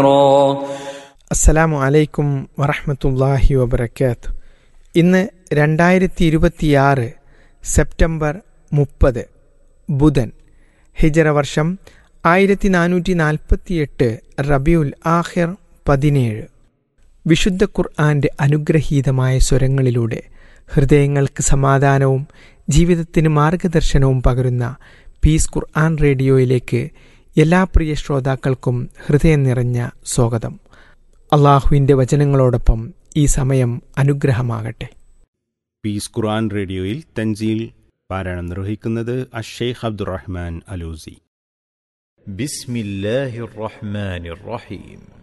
അസ്സലാമു അലൈക്കും വറഹമത്തല്ലാഹി വബർക്കാത്തു ഇന്ന് രണ്ടായിരത്തി ഇരുപത്തിയാറ് സെപ്റ്റംബർ മുപ്പത് ബുധൻ ഹിജറ വർഷം ആയിരത്തി നാനൂറ്റി നാൽപ്പത്തിയെട്ട് റബിയുൽ ആഹിർ പതിനേഴ് വിശുദ്ധ ഖുർആന്റെ അനുഗ്രഹീതമായ സ്വരങ്ങളിലൂടെ ഹൃദയങ്ങൾക്ക് സമാധാനവും ജീവിതത്തിന് മാർഗദർശനവും പകരുന്ന പീസ് ഖുർആൻ റേഡിയോയിലേക്ക് എല്ലാ പ്രിയ ശ്രോതാക്കൾക്കും ഹൃദയം നിറഞ്ഞ സ്വാഗതം അള്ളാഹുവിൻ്റെ വചനങ്ങളോടൊപ്പം ഈ സമയം അനുഗ്രഹമാകട്ടെ പീസ് ഖുർആൻ റേഡിയോയിൽ തൻസീൽ പാരായണം നിർവഹിക്കുന്നത് അഷേഖ് അബ്ദുറഹ്മാൻ അലൂസി بسم الله الرحمن الرحيم